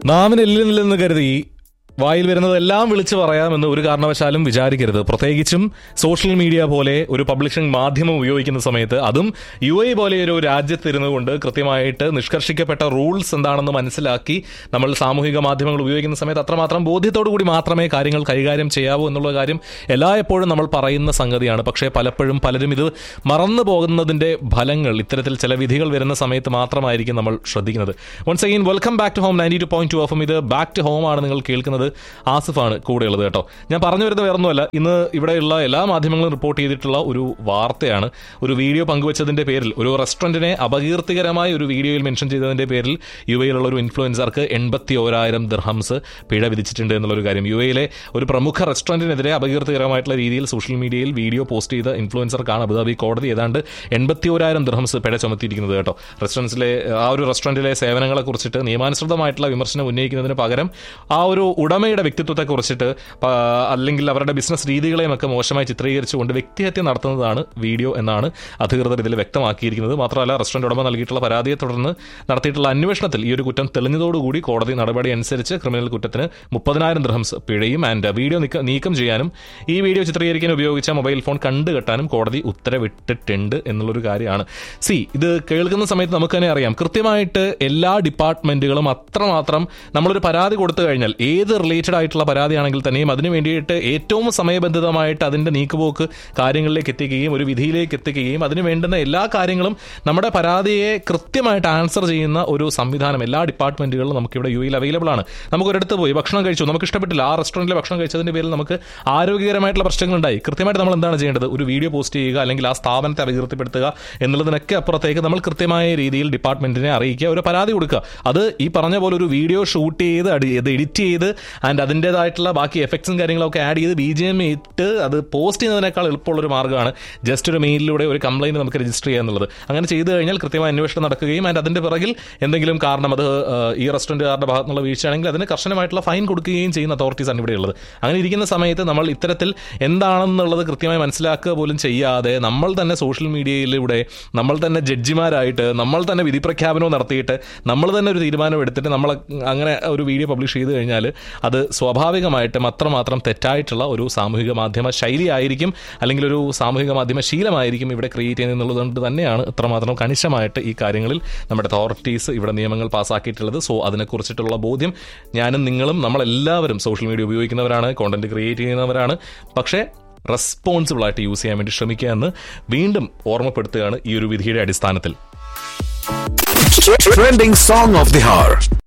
നാവിനെല്ലില്ലെന്ന് കരുതി വായിൽ വരുന്നതെല്ലാം വിളിച്ചു പറയാമെന്ന് ഒരു കാരണവശാലും വിചാരിക്കരുത് പ്രത്യേകിച്ചും സോഷ്യൽ മീഡിയ പോലെ ഒരു പബ്ലിഷിംഗ് മാധ്യമം ഉപയോഗിക്കുന്ന സമയത്ത് അതും യു എ പോലെ ഒരു രാജ്യത്തിരുന്നു കൊണ്ട് കൃത്യമായിട്ട് നിഷ്കർഷിക്കപ്പെട്ട റൂൾസ് എന്താണെന്ന് മനസ്സിലാക്കി നമ്മൾ സാമൂഹിക മാധ്യമങ്ങൾ ഉപയോഗിക്കുന്ന സമയത്ത് അത്രമാത്രം ബോധ്യത്തോടു കൂടി മാത്രമേ കാര്യങ്ങൾ കൈകാര്യം ചെയ്യാവൂ എന്നുള്ള കാര്യം എല്ലായ്പ്പോഴും നമ്മൾ പറയുന്ന സംഗതിയാണ് പക്ഷേ പലപ്പോഴും പലരും ഇത് മറന്നു പോകുന്നതിന്റെ ഫലങ്ങൾ ഇത്തരത്തിൽ ചില വിധികൾ വരുന്ന സമയത്ത് മാത്രമായിരിക്കും നമ്മൾ ശ്രദ്ധിക്കുന്നത് once again welcome back to home ninety two point two F ഇത് ബാക്ക് ടു ഹോം ആണ് നിങ്ങൾ കേൾക്കുന്നത് ആസിഫാണ് കൂടെയുള്ളത് കേട്ടോ ഞാൻ പറഞ്ഞു വരുന്നത് വേറൊന്നുമല്ല ഇന്ന് ഇവിടെയുള്ള എല്ലാ മാധ്യമങ്ങളും റിപ്പോർട്ട് ചെയ്തിട്ടുള്ള ഒരു വാർത്തയാണ് ഒരു വീഡിയോ പങ്കുവച്ചതിന്റെ പേരിൽ ഒരു റെസ്റ്റോറന്റിനെ അപകീർത്തികരമായ ഒരു വീഡിയോയിൽ മെൻഷൻ ചെയ്തതിന്റെ പേരിൽ യു എയിലുള്ള ഒരു ഇൻഫ്ലുവൻസർക്ക് എൺപത്തി ഓരായിരം ദിർഹംസ് പിഴ വിധിച്ചിട്ടുണ്ട് എന്നുള്ളൊരു കാര്യം യു എയിലെ ഒരു പ്രമുഖ റെസ്റ്റോറന്റിനെതിരെ അപകീർത്തികരമായിട്ടുള്ള രീതിയിൽ സോഷ്യൽ മീഡിയയിൽ വീഡിയോ പോസ്റ്റ് ചെയ്ത ഇൻഫ്ലുവൻസർക്കാണ് അബുദാബി കോടതി ഏതാണ്ട് എൺപത്തി ഓരായിരം ദിർഹംസ് പിഴ ചുമത്തിയിരിക്കുന്നത് കേട്ടോ റെസ്റ്റോറൻസിലെ ആ ഒരു റെസ്റ്റോറന്റിലെ സേവനങ്ങളെ കുറിച്ചിട്ട് നിയമാനുസൃതമായിട്ടുള്ള വിമർശനം ഉന്നയിക്കുന്നതിന് പകരം ആ ഒരു ഉടമയുടെ വ്യക്തിത്വത്തെ കുറിച്ചിട്ട് പ- അല്ലെങ്കിൽ അവരുടെ ബിസിനസ് രീതികളെയും ഒക്കെ മോശമായി ചിത്രീകരിച്ചുകൊണ്ട് വ്യക്തിഹത്യ നടത്തുന്നതാണ് വീഡിയോ എന്നാണ് അധികൃതർ ഇതിൽ വ്യക്തമാക്കിയിരിക്കുന്നത് മാത്രമല്ല റെസ്റ്റോറന്റ് ഉടമ നൽകിയിട്ടുള്ള പരാതിയെ തുടർന്ന് നടത്തിയിട്ടുള്ള അന്വേഷണത്തിൽ ഈ ഒരു കുറ്റം തെളിഞ്ഞതോടുകൂടി കോടതി നടപടി അനുസരിച്ച് ക്രിമിനൽ കുറ്റത്തിന് മുപ്പതിനായിരം ദൃഹംസ് പിഴയും ആൻഡ് വീഡിയോ നീക്ക- നീക്കം ചെയ്യാനും ഈ വീഡിയോ ചിത്രീകരിക്കാൻ ഉപയോഗിച്ച മൊബൈൽ ഫോൺ കണ്ടുകെട്ടാനും കോടതി ഉത്തരവിട്ടിട്ടുണ്ട് എന്നുള്ളൊരു കാര്യമാണ് സി ഇത് കേൾക്കുന്ന സമയത്ത് നമുക്ക് തന്നെ അറിയാം കൃത്യമായിട്ട് എല്ലാ ഡിപ്പാർട്ട്മെന്റുകളും അത്രമാത്രം നമ്മളൊരു പരാതി കൊടുത്തു കഴിഞ്ഞാൽ ഏത് റിലേറ്റഡ് ആയിട്ടുള്ള പരാതിയാണെങ്കിൽ തന്നെയും അതിന് വേണ്ടിയിട്ട് ഏറ്റവും സമയബന്ധിതമായിട്ട് അതിന്റെ നീക്കുപോക്ക് കാര്യങ്ങളിലേക്ക് എത്തിക്കുകയും ഒരു വിധിയിലേക്ക് എത്തിക്കുകയും അതിന് വേണ്ടുന്ന എല്ലാ കാര്യങ്ങളും നമ്മുടെ പരാതിയെ കൃത്യമായിട്ട് ആൻസർ ചെയ്യുന്ന ഒരു സംവിധാനം എല്ലാ ഡിപ്പാർട്ട്മെന്റുകളിലും നമുക്കിവിടെ യു എയിൽ അവൈലബിൾ ആണ് നമുക്ക് ഒരിടത്ത് പോയി ഭക്ഷണം കഴിച്ചു നമുക്ക് ഇഷ്ടപ്പെട്ടില്ല ആ റെസ്റ്റോറന്റിലെ ഭക്ഷണം കഴിച്ചതിന്റെ പേരിൽ നമുക്ക് ആരോഗ്യകരമായിട്ടുള്ള പ്രശ്നങ്ങളുണ്ടായി കൃത്യമായിട്ട് നമ്മൾ എന്താണ് ചെയ്യേണ്ടത് ഒരു വീഡിയോ പോസ്റ്റ് ചെയ്യുക അല്ലെങ്കിൽ ആ സ്ഥാപനത്തെ അപകീർത്തിപ്പെടുത്തുക എന്നുള്ളതിനൊക്കെ അപ്പുറത്തേക്ക് നമ്മൾ കൃത്യമായ രീതിയിൽ ഡിപ്പാർട്ട്മെന്റിനെ അറിയിക്കുക ഒരു പരാതി കൊടുക്കുക അത് ഈ പറഞ്ഞ പോലെ ഒരു വീഡിയോ ഷൂട്ട് ചെയ്ത് അടി- ഇത് എഡിറ്റ് ചെയ്ത് ആൻഡ് അതിൻ്റെതായിട്ടുള്ള ബാക്കി എഫക്ട്സും കാര്യങ്ങളൊക്കെ ആഡ് ചെയ്ത് ബി ജി എം ഇട്ട് അത് പോസ്റ്റ് ചെയ്യുന്നതിനേക്കാൾ എളുപ്പമുള്ള ഒരു മാർഗ്ഗമാണ് ജസ്റ്റ് ഒരു മെയിലിലൂടെ ഒരു കംപ്ലൈന്റ് നമുക്ക് രജിസ്റ്റർ ചെയ്യുക എന്നുള്ളത് അങ്ങനെ ചെയ്തു കഴിഞ്ഞാൽ കൃത്യമായ അന്വേഷണം നടക്കുകയും ആൻഡ് അതിന്റെ പിറകിൽ എന്തെങ്കിലും കാരണം അത് ആ, ഈ റെസ്റ്റോറന്റുകാരുടെ ഭാഗത്തു നിന്നുള്ള വീഴ്ചയാണെങ്കിൽ അതിന് കർശനമായിട്ടുള്ള ഫൈൻ കൊടുക്കുകയും ചെയ്യുന്ന അതോറിറ്റീസ് ആണ് ഇവിടെയുള്ളത് അങ്ങനെ ഇരിക്കുന്ന സമയത്ത് നമ്മൾ ഇത്തരത്തിൽ എന്താണെന്നുള്ളത് കൃത്യമായി മനസ്സിലാക്കുക പോലും ചെയ്യാതെ നമ്മൾ തന്നെ സോഷ്യൽ മീഡിയയിലൂടെ നമ്മൾ തന്നെ ജഡ്ജിമാരായിട്ട് നമ്മൾ തന്നെ വിധി പ്രഖ്യാപനവും നടത്തിയിട്ട് നമ്മൾ തന്നെ ഒരു തീരുമാനം എടുത്തിട്ട് നമ്മൾ അങ്ങനെ ഒരു വീഡിയോ പബ്ലിഷ് ചെയ്ത് കഴിഞ്ഞാൽ അത് സ്വാഭാവികമായിട്ടും അത്രമാത്രം തെറ്റായിട്ടുള്ള ഒരു സാമൂഹിക മാധ്യമ ശൈലി ആയിരിക്കും അല്ലെങ്കിൽ ഒരു സാമൂഹിക മാധ്യമ ശീലമായിരിക്കും ഇവിടെ ക്രിയേറ്റ് ചെയ്യുന്നത് എന്നുള്ളത് തന്നെയാണ് ഇത്രമാത്രം കണിശമായിട്ട് ഈ കാര്യങ്ങളിൽ നമ്മുടെ അതോറിറ്റീസ് ഇവിടെ നിയമങ്ങൾ പാസ്സാക്കിയിട്ടുള്ളത് സോ അതിനെക്കുറിച്ചിട്ടുള്ള ബോധ്യം ഞാനും നിങ്ങളും നമ്മളെല്ലാവരും സോഷ്യൽ മീഡിയ ഉപയോഗിക്കുന്നവരാണ് കോണ്ടന്റ് ക്രിയേറ്റ് ചെയ്യുന്നവരാണ് പക്ഷേ റെസ്പോൺസിബിൾ ആയിട്ട് യൂസ് ചെയ്യാൻ വേണ്ടി ശ്രമിക്കുക എന്ന് വീണ്ടും ഓർമ്മപ്പെടുത്തുകയാണ് ഈ ഒരു വിധിയുടെ അടിസ്ഥാനത്തിൽ Trending song of the hour.